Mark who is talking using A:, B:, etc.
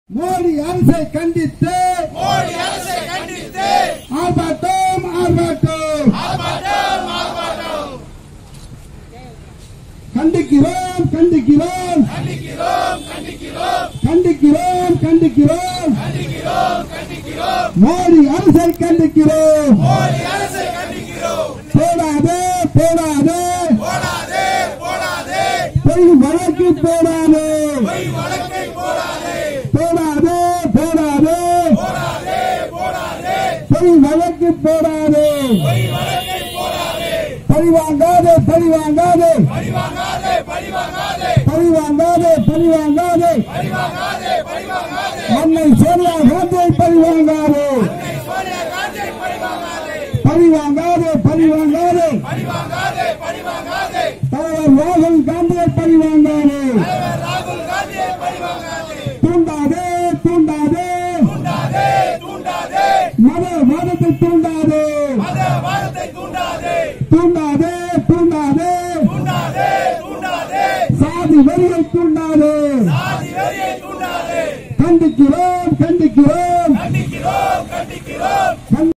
A: மோடி அரசை கண்டித்து
B: மோடி அரசை கண்டித்து
A: ஆர்ப்பாட்டம் ஆர்ப்பாட்டம்
B: ஆர்ப்பாட்டம் ஆர்ப்பாட்டம்
A: கண்டிக்கிறோம் கண்டிக்கிறோம்
B: கண்டிக்கிறோம் கண்டிக்கிறோம்
A: கண்டிக்கிறோம் கண்டிக்கிறோம்
B: கண்டிக்கிறோம் கண்டிக்கிறோம்
A: மோடி அரசை கண்டிக்கிறோம்
B: மோடி அரசை கண்டிக்கிறோம்
A: போடாதே போடாதே
B: போடாதே போடாதே
A: பொய் வழக்கு போடாதே
B: பொய் வழக்கை போடாதே
A: போடாதே போடாதே
B: போடாதே போடாதே
A: பொய் வழக்கு போடாதே
B: பொய் வழக்கை போடாதே
A: பழி வாங்காதே பழி வாங்காதே
B: பழி வாங்காதே பழி வாங்காதே
A: பழி வாங்காதே பழி வாங்காதே
B: பழி வாங்காதே பழி வாங்காதே
A: அன்னை சோனியா காந்தியை பழி வாங்காதே
B: அன்னை சோனியா காந்தியை பழி வாங்காதே
A: பழி வாங்காதே பழி வாங்காதே
B: பழி வாங்காதே பழி வாங்காதே
A: தலைவர் ராகுல் காந்தியை பழி வாங்காதே
B: தலைவர் ராகுல் காந்தியை பழி வாங்காதே
A: தூண்டாதே தூண்டாதே
B: தூண்டாதே தூண்டாதே
A: மத வாதத்தை தூண்டாதே
B: மத வாதத்தை தூண்டாதே
A: தூண்டாதே தூண்டாதே
B: தூண்டாதே தூண்டாதே
A: சாதி வெறியை தூண்டாதே
B: சாதி வெறியை தூண்டாதே
A: கண்டிக்கிறோம் கண்டிக்கிறோம்
B: கண்டிக்கிறோம் கண்டிக்கிறோம்